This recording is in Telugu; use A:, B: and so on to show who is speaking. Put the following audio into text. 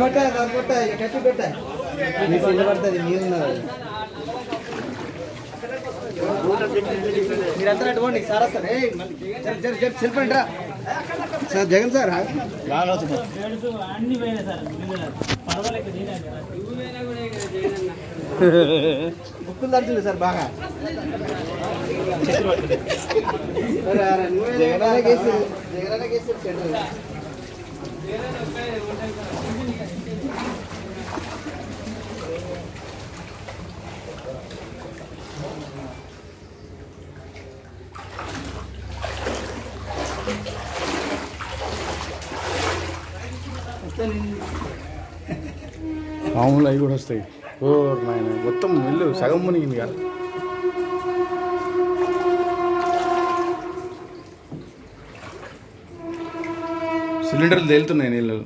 A: కొట్టా కొట్టా ఇక కట్టి పెట్టా నీ పిల్ల పడుతుంది మీరు ఉన్నారు మీరంతా అటువంటి సార్ వస్తారు ఏయ్, మళ్ళీ జర జర జర చెప్పండి రా సార్ జగన్ సార్
B: అన్ని పోయినాయి సార్ పర్వాలేదు
A: బుక్కులు తడుచుంది సార్ బాగా Jagan case Jagan case centre
C: మామూలు అవి కూడా వస్తాయి ఓ నాయన మొత్తం ఇల్లు సగం మునిగింది కదా సిలిండర్లు తేలుతున్నాయి నీళ్ళలో